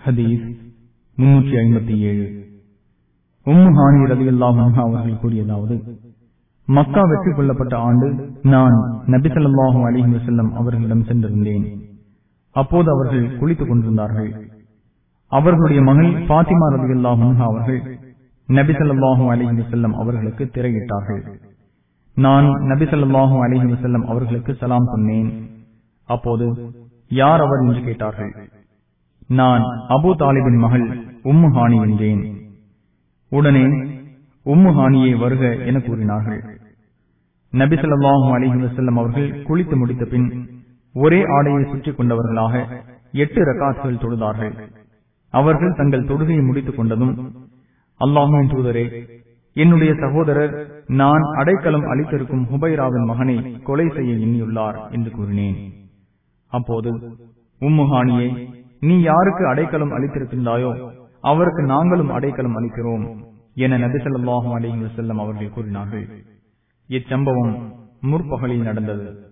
ஹதீஸ் முன்னூற்றி ஐம்பத்தி ஏழு உம்மு ஹானி ரலியல்லாஹு அன்ஹா அவர்கள் கூறியதாவது மக்கா வெற்றி கொள்ளப்பட்ட ஆண்டு நான் நபி ஸல்லல்லாஹு அலைஹி வஸல்லம் அவர்களிடம் சென்றிருந்தேன் அப்போது அவர்கள் குளித்துக் கொண்டிருந்தார்கள் அவர்களுடைய மகள் பாத்திமா ரலியல்லாஹு அன்ஹா அவர்கள் நபி ஸல்லல்லாஹு அலைஹி வஸல்லம் அவர்களுக்கு திரையிட்டார்கள் நான் நபி ஸல்லல்லாஹு அலைஹி வஸல்லம் அவர்களுக்கு சலாம் சொன்னேன் அப்போது யார் அவர் என்று கேட்டார்கள் நான் அபு தாலிபின் மகள் உம்மு ஹானி என்றேன் உடனே உம்மு ஹானியை வருக என கூறினார்கள் நபி ஸல்லல்லாஹு அலைஹி வஸல்லம் அவர்கள் குளித்து முடித்த பின் ஒரே ஆடையை சுற்றிக் கொண்டவர்களாக எட்டு ரக்காத்துகள் தொழுதார்கள் அவர்கள் தங்கள் தொழுகையை முடித்துக் கொண்டதும் அல்லாஹுவின் தூதரே என்னுடைய சகோதரர் நான் அடைக்கலம் அளித்திருக்கும் ஹுபைராவின் மகனை கொலை செய்ய எண்ணியுள்ளார் என்று கூறினேன் அப்போது உம்முஹானியை நீ யாருக்கு அடைக்கலம் அளித்திருக்கின்றாயோ அவருக்கு நாங்களும் அடைக்கலம் அளிக்கிறோம் என நபிசல்லாஹும் அலைஹி வஸல்லம் அவர்கள் கூறினார்கள் இச்சம்பவம் முற்பகலில் நடந்தது